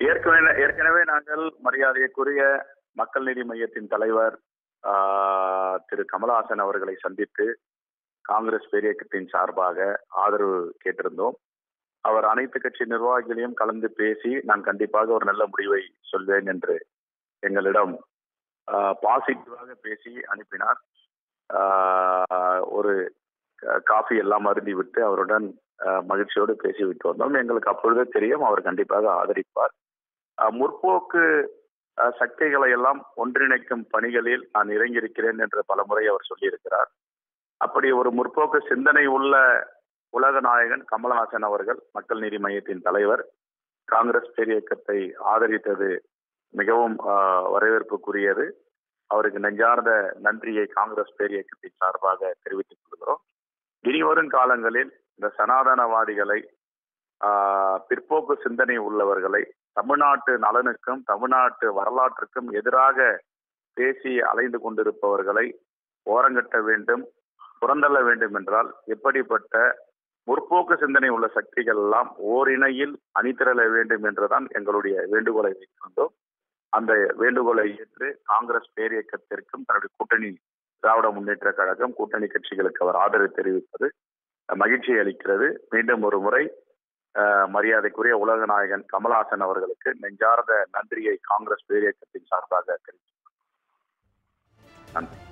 ஏற்கனவே ஏற்கனவே நாங்கள் மரியாதைக்குரிய மக்கள் நீதி மையத்தின் தலைவர் ஆஹ், திரு கமலஹாசன் அவர்களை சந்தித்து காங்கிரஸ் பேரியக்கத்தின் சார்பாக ஆதரவு கேட்டிருந்தோம் அவர் அனைத்து கட்சி நிர்வாகிகளையும் கலந்து பேசி நான் கண்டிப்பாக ஒரு நல்ல முடிவை சொல்வேன் என்று எங்களிடம் பாசிட்டிவாக பேசி அனுப்பினார் ஆஹ், ஒரு க- காஃபி எல்லாம் அருந்தி விட்டு அவருடன் ஆஹ், மகிழ்ச்சியோடு பேசிவிட்டு வந்தோம் எங்களுக்கு அப்பொழுதே தெரியும் அவர் கண்டிப்பாக ஆதரிப்பார் ஆஹ், முற்போக்கு ஆஹ், சக்திகளை எல்லாம் ஒன்றிணைக்கும் பணிகளில் நான் இறங்கியிருக்கிறேன் என்று பலமுறை அவர் சொல்லியிருக்கிறார் அப்படி ஒரு முற்போக்கு சிந்தனை உள்ள உலக நாயகன் கமலஹாசன் அவர்கள் மக்கள் நீதி மையத்தின் தலைவர் காங்கிரஸ் பேரியக்கத்தை ஆதரித்தது மிகவும் ஆஹ், வரவேற்புக்குரியது அவருக்கு நெஞ்சார்ந்த நன்றியை காங்கிரஸ் பேரியக்கத்தின் சார்பாக தெரிவித்துக் கொள்கிறோம் இனி வரும் காலங்களில் இந்த சனாதனவாதிகளை ஆஹ், பிற்போக்கு சிந்தனை உள்ளவர்களை தமிழ்நாட்டு நலனுக்கும் தமிழ்நாட்டு வரலாற்றுக்கும் எதிராக பேசி அலைந்து கொண்டிருப்பவர்களை ஓரங்கட்ட வேண்டும் புறந்தள்ள வேண்டும் என்றால் எப்படிப்பட்ட முற்போக்கு சிந்தனை உள்ள சக்திகள் எல்லாம் ஓரிணையில் அணிதிரள வேண்டும் என்றுதான் எங்களுடைய வேண்டுகோளை வைத்திருந்தோம் அந்த வேண்டுகோளை ஏற்று காங்கிரஸ் பேரியக்கத்திற்கும் தன்னுடைய கூட்டணி திராவிட முன்னேற்ற கழகம் கூட்டணி கட்சிகளுக்கு அவர் ஆதரவு தெரிவிப்பது மகிழ்ச்சி அளிக்கிறது மீண்டும் ஒரு முறை அஹ், மரியாதைக்குரிய உலக நாயகன் கமலஹாசன் அவர்களுக்கு நெஞ்சார்ந்த நன்றியை காங்கிரஸ் பேரியக்கத்தின் சார்பாக தெரிவித்துள்ளோம் நன்றி